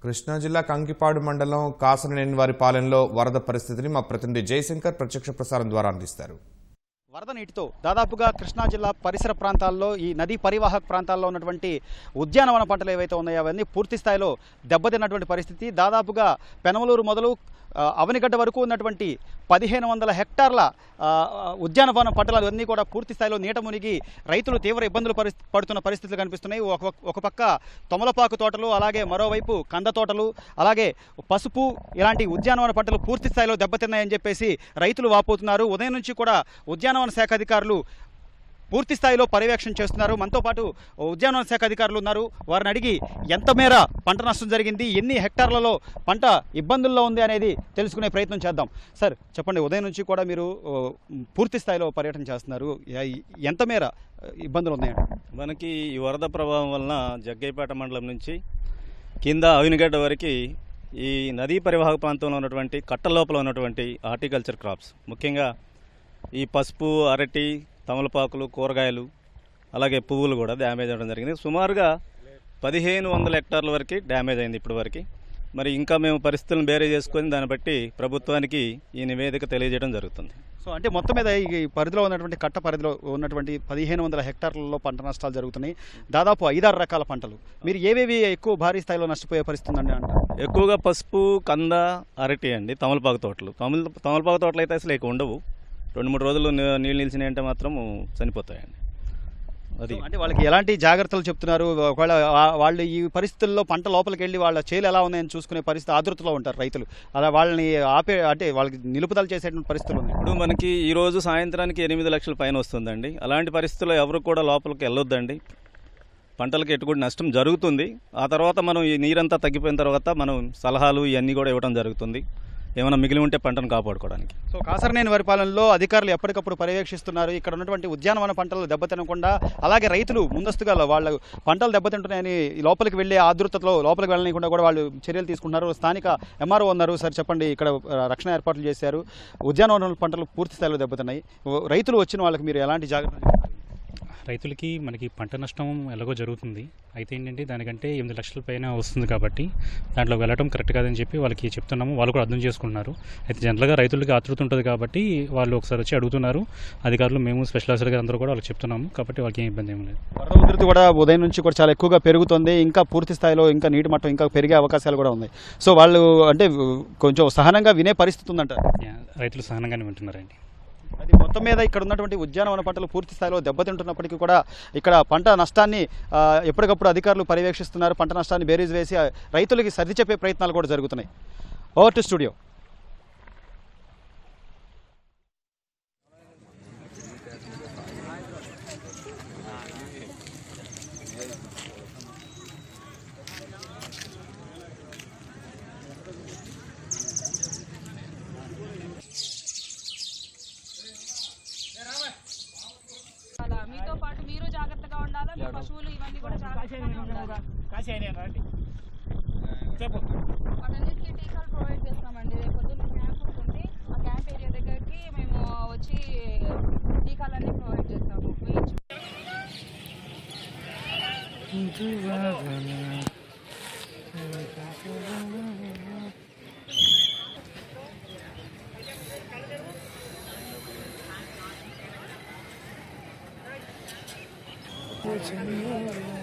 కృష్ణా జిల్లా కంకిపాడు మండలం కాసననేనివారి పాలెంలో వరద పరిస్థితిని మా ప్రతినిధి జయశంకర్ ప్రత్యక్ష ప్రసారం ద్వారా అందిస్తారు వరద నీటితో దాదాపుగా కృష్ణా జిల్లా పరిసర ప్రాంతాల్లో ఈ నదీ పరివాహక ప్రాంతాల్లో ఉన్నటువంటి ఉద్యానవన పంటలు ఏవైతే ఉన్నాయో అవన్నీ పూర్తి స్థాయిలో దెబ్బతిన్నటువంటి పరిస్థితి దాదాపుగా పెనమలూరు మొదలు ఆ, అవనిగడ్డ వరకు ఉన్నటువంటి పదిహేను వందల హెక్టార్ల ఆ, ఉద్యానవన పంటలు అవన్నీ కూడా పూర్తి స్థాయిలో నీట మునిగి రైతులు తీవ్ర ఇబ్బందులు పరిస్ పడుతున్న పరిస్థితులు కనిపిస్తున్నాయి ఒక ఒక పక్క తొమలపాకు తోటలు అలాగే మరోవైపు కంద తోటలు అలాగే పసుపు ఇలాంటి ఉద్యానవన పంటలు పూర్తి స్థాయిలో దెబ్బతిన్నాయని చెప్పేసి రైతులు వాపోతున్నారు ఉదయం నుంచి కూడా ఉద్యానవన శాఖ అధికారులు పూర్తి స్థాయిలో పర్యవేక్షణ చేస్తున్నారు మనతో పాటు ఉద్యానవన శాఖ అధికారులు ఉన్నారు వారిని అడిగి ఎంత మేర పంట నష్టం జరిగింది ఎన్ని హెక్టార్లలో పంట ఇబ్బందుల్లో ఉంది అనేది తెలుసుకునే ప్రయత్నం చేద్దాం సార్ చెప్పండి ఉదయం నుంచి కూడా మీరు ఓ, పూర్తి స్థాయిలో పర్యటన చేస్తున్నారు ఎ- ఎంత మేర ఇబ్బందులు ఉన్నాయండి మనకి ఈ వరద ప్రభావం వలన జగ్గైపేట మండలం నుంచి కింద అవినిగడ్డ వరకు ఈ నదీ పరివాహక ప్రాంతంలో ఉన్నటువంటి కట్ట లోపల ఉన్నటువంటి హార్టికల్చర్ క్రాప్స్ ముఖ్యంగా ఈ పసుపు అరటి తమలపాకులు కూరగాయలు అలాగే పువ్వులు కూడా డ్యామేజ్ అవ్వడం జరిగింది సుమారుగా పదిహేను వందల హెక్టార్ల వరకు డ్యామేజ్ అయింది ఇప్పటి వరకు మరి ఇంకా మేము పరిస్థితులను బేరే చేసుకొని దాన్ని బట్టి ప్రభుత్వానికి ఈ నివేదిక తెలియజేయడం జరుగుతుంది సో అంటే మొత్తం మీద ఈ పరిధిలో ఉన్నటువంటి కట్ట పరిధిలో ఉన్నటువంటి పదిహేను వందల హెక్టార్లలో పంట నష్టాలు జరుగుతున్నాయి దాదాపు ఐదారు రకాల పంటలు మీరు ఏవేవి ఎక్కువ భారీ స్థాయిలో నష్టపోయే పరిస్థితి ఉందండి అంటారు ఎక్కువగా పసుపు కంద అరటి అండి తమలపాకు తోటలు తమల తమలపాకు తోటలు అయితే అసలు ఎక్కువ ఉండవు రెండు మూడు రోజులు నీ- నీళ్ళు నిలిచినాయి అంటే మాత్రం చనిపోతాయండి అది సో అంటే వాళ్ళకి ఎలాంటి జాగ్రత్తలు చెప్తున్నారు ఒకవేళ వా- వాళ్ళు ఈ పరిస్థితుల్లో పంట లోపలికి వెళ్ళి వాళ్ళ చేలు ఎలా ఉన్నాయని చూసుకునే పరిస్థితి ఆతృతలో ఉంటారు రైతులు అలా వాళ్ళని ఆపే అంటే వాళ్ళకి నిలుపుదల చేసేటువంటి పరిస్థితులు ఉన్నాయి ఇప్పుడు మనకి ఈ రోజు సాయంత్రానికి ఎనిమిది లక్షల పైన వస్తుందండి అలాంటి పరిస్థితుల్లో ఎవరు కూడా లోపలికి వెళ్ళొద్దండి పంటలకు ఎటువంటి నష్టం జరుగుతుంది ఆ తర్వాత మనం ఈ నీరంతా తగ్గిపోయిన తర్వాత మనం సలహాలు ఇవన్నీ కూడా ఇవ్వడం జరుగుతుంది ఏమైనా మిగిలి ఉంటే పంటను కాపాడుకోవడానికి సో కాసరనేని వరి పాలనలో అధికారులు ఎప్పటికప్పుడు పర్యవేక్షిస్తున్నారు ఇక్కడ ఉన్నటువంటి ఉద్యానవన పంటలు దెబ్బతినకుండా అలాగే రైతులు ముందస్తుగా వాళ్ళ పంటలు దెబ్బతింటున్నాయని లోపలికి వెళ్ళే ఆదృతలో లోపలికి వెళ్ళనీయకుండా కూడా వాళ్ళు చర్యలు తీసుకుంటున్నారు స్థానిక ఎంఆర్ఓ ఉన్నారు సార్ చెప్పండి ఇక్కడ ఆ, రక్షణ ఏర్పాట్లు చేశారు ఉద్యానవన పంటలు పూర్తి స్థాయిలో దెబ్బతిన్నాయి ఓ, రైతులు వచ్చిన వాళ్ళకి మీరు ఎలాంటి జాగ్రత్తలు తీసుకుంటున్నారు? రైతులకి మనకి పంట నష్టం ఎలాగో జరుగుతుంది అయితే ఏంటంటే దానికంటే ఎనిమిది లక్షల పైన వస్తుంది కాబట్టి దాంట్లో వెళ్ళడం కరెక్ట్ కాదని చెప్పి వాళ్ళకి చెప్తున్నాము వాళ్ళు కూడా అర్థం చేసుకుంటున్నారు అయితే జనరల్గా రైతులకి ఆతృత ఉంటుంది కాబట్టి వాళ్ళు ఒకసారి వచ్చి అడుగుతున్నారు అధికారులు మేము స్పెషల్ ఆఫీసర్ గారు అందరూ కూడా వాళ్ళకి చెప్తున్నాము కాబట్టి వాళ్ళకి ఏం ఇబ్బంది ఏం లేదు వరద ఉధృతి కూడా ఉదయం నుంచి కూడా చాలా ఎక్కువగా పెరుగుతుంది ఇంకా పూర్తి స్థాయిలో ఇంకా నీటి మట్టం ఇంకా పెరిగే అవకాశాలు కూడా ఉన్నాయి సో వాళ్ళు అంటే కొంచెం సహనంగా వినే పరిస్థితి ఉందంట యా, రైతులు సహనంగానే వింటున్నారండి అది మొత్తం మీద ఇక్కడ ఉన్నటువంటి ఉద్యానవన పంటలు పూర్తి స్థాయిలో దెబ్బతింటున్నప్పటికీ కూడా ఇక్కడ పంట నష్టాన్ని ఆ, ఎప్పటికప్పుడు అధికారులు పర్యవేక్షిస్తున్నారు పంట నష్టాన్ని బేరీజ్ వేసి ఆ, రైతులకి సర్ది చెప్పే ప్రయత్నాలు కూడా జరుగుతున్నాయి ఓవర్ టు స్టూడియో అలా మీతో పాటు మీరు జాగ్రత్తగా ఉండాలా మీ పశువులు ఇవన్నీ కూడా జాగ్రత్తగా ఉండాలి వాటన్నిటికీ టీకాలు ప్రొవైడ్ చేస్తామండి రేపు పొద్దున్న క్యాంప్ ఉంటుంది ఆ క్యాంప్ ఏరియా దగ్గరికి మేము వచ్చి టీకాలన్నీ ప్రొవైడ్ చేస్తాము వేయించు Thank you.